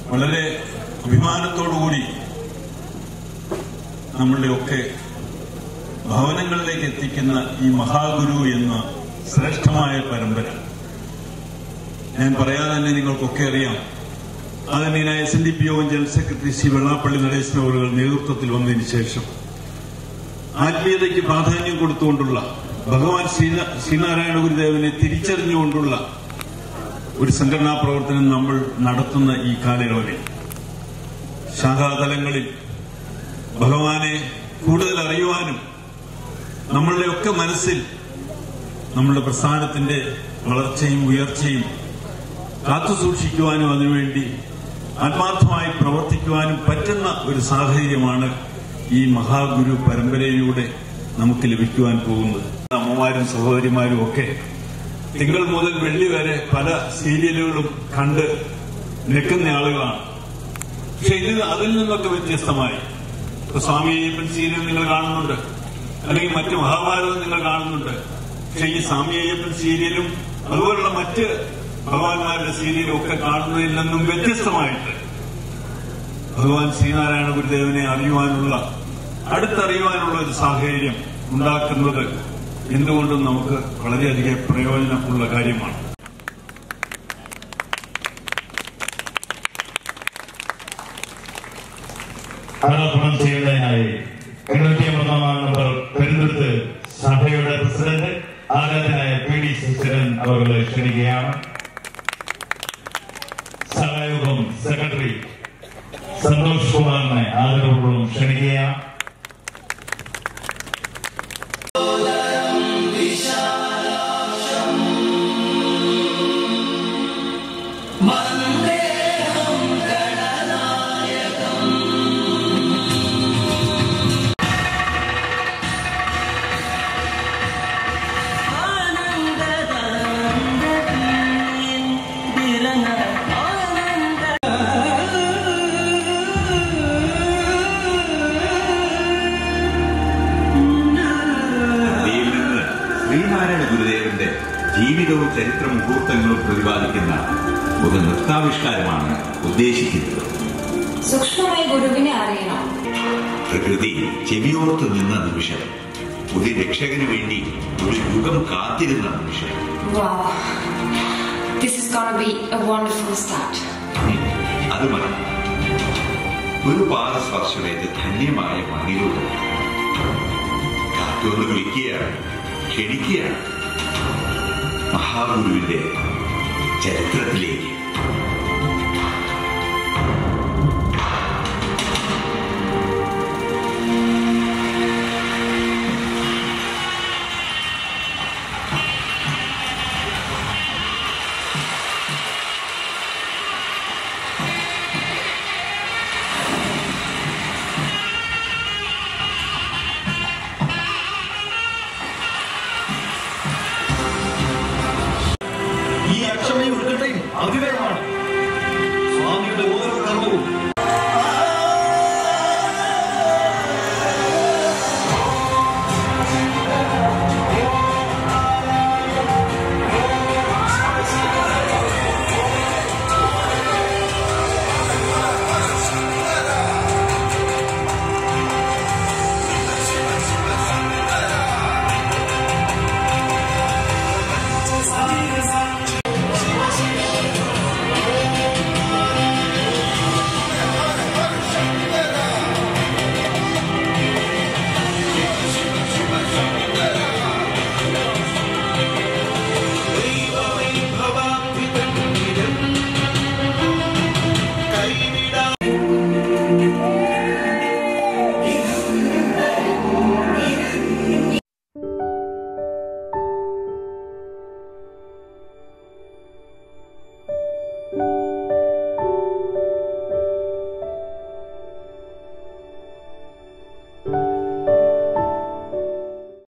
വളരെ അഭിമാനത്തോടുകൂടി നമ്മളുടെയൊക്കെ ഭവനങ്ങളിലേക്ക് എത്തിക്കുന്ന ഈ മഹാഗുരു എന്ന ശ്രേഷ്ഠമായ പരമ്പര ഞാൻ പറയാതെ തന്നെ നിങ്ങൾക്കൊക്കെ അറിയാം ആദരണീയനായ എസ് എൻ ഡി പി ഒ ജനറൽ സെക്രട്ടറി ശ്രീ വെള്ളാപ്പള്ളി നടേശൻ അവറുകൾ നേതൃത്വത്തിൽ വന്നതിന് ശേഷം ആത്മീയതയ്ക്ക് പ്രാധാന്യം കൊടുത്തുകൊണ്ടുള്ള ഭഗവാൻ ശ്രീന- ശ്രീനാരായണ ഗുരുദേവനെ തിരിച്ചറിഞ്ഞുകൊണ്ടുള്ള ഒരു സംഘടനാ പ്രവർത്തനം നമ്മൾ നടത്തുന്ന ഈ കാലയളവിൽ ശാഖാതലങ്ങളിൽ ഭഗവാനെ കൂടുതൽ അറിയുവാനും നമ്മളുടെയൊക്കെ മനസ്സിൽ നമ്മളുടെ പ്രസ്ഥാനത്തിന്റെ വളർച്ചയും ഉയർച്ചയും കാത്തുസൂക്ഷിക്കുവാനും അതിനുവേണ്ടി ആത്മാർത്ഥമായി പ്രവർത്തിക്കുവാനും പറ്റുന്ന ഒരു സാഹചര്യമാണ് ഈ മഹാഗുരു പരമ്പരയിലൂടെ നമുക്ക് ലഭിക്കുവാൻ പോകുന്നത് അമ്മമാരും സഹോദരിമാരും ഒക്കെ തിങ്കൾ മുതൽ വെള്ളി വരെ പല സീരിയലുകളും കണ്ട് നിൽക്കുന്ന ആളുകളാണ് പക്ഷെ ഇത് അതിൽ നിന്നൊക്കെ വ്യത്യസ്തമായി ഇപ്പൊ സ്വാമി അയ്യപ്പൻ സീരിയൽ നിങ്ങൾ കാണുന്നുണ്ട് അല്ലെങ്കിൽ മറ്റ് മഹാഭാരതം നിങ്ങൾ കാണുന്നുണ്ട് പക്ഷെ ഈ സ്വാമി അയ്യപ്പൻ സീരിയലും അതുപോലുള്ള മറ്റ് ഭഗവാന്മാരുടെ സീരിയലും ഒക്കെ കാണുന്നതിൽ നിന്നും വ്യത്യസ്തമായിട്ട് ഭഗവാൻ ശ്രീനാരായണ ഗുരുദേവനെ അറിയുവാനുള്ള അടുത്തറിയുവാനുള്ള ഒരു സാഹചര്യം ഉണ്ടാക്കുന്നത് എന്തുകൊണ്ടും നമുക്ക് വളരെയധികം പ്രയോജനമുള്ള കാര്യമാണ് അർപ്പണം ചെയ്യുന്നതിനായി എണ്ണൂറ്റി അമ്പത്തൊന്നാം നമ്പർ പെരുന്തുരുത്ത് സഭയുടെ പ്രസിഡന്റ് ആരാധനായ പി ഡി ശശിധരൻ അവരെ ക്ഷണിക്കുകയാണ് സഹയോഗം സെക്രട്ടറി സന്തോഷ് കുമാറിനെ ആദരപൂർവ്വം ക്ഷണിക്കുകയാണ് ഇന്ത്യയിൽ നിന്ന് ശ്രീനാരായണ ഗുരുദേവന്റെ ജീവിതവും ചരിത്ര മുഹൂർത്തങ്ങളും പ്രതിപാദിക്കുന്ന ഒരു നൃത്താവിഷ്കാരമാണ് ഉദ്ദേശിക്കുന്നത് സൂക്ഷ്മമായി ഗുരുവിനെ അറിയണം പ്രകൃതി ചെവിയോർത്ത് നിന്ന നിമിഷം ഒരു രക്ഷകന് വേണ്ടി ഒരു യുഗം കാത്തിരുന്ന നിമിഷം Wow. This is gonna be a wonderful start. അത് മതി ഒരു പാദസ്പർശമേറ്റ് ധന്യമായ മണ്ണിലൂടെ കാറ്റൊന്ന് വിളിക്കുകയാണ് ക്ഷണിക്കുകയാണ് മഹാഗുരുവിന്റെ ചരിത്രത്തിലേക്ക് ഈ അക്ഷമയും ഉത്കണ്ഠയും അതിവേഗമാണ് സ്വാമിയുടെ ഓരോ കർമ്മവും thank you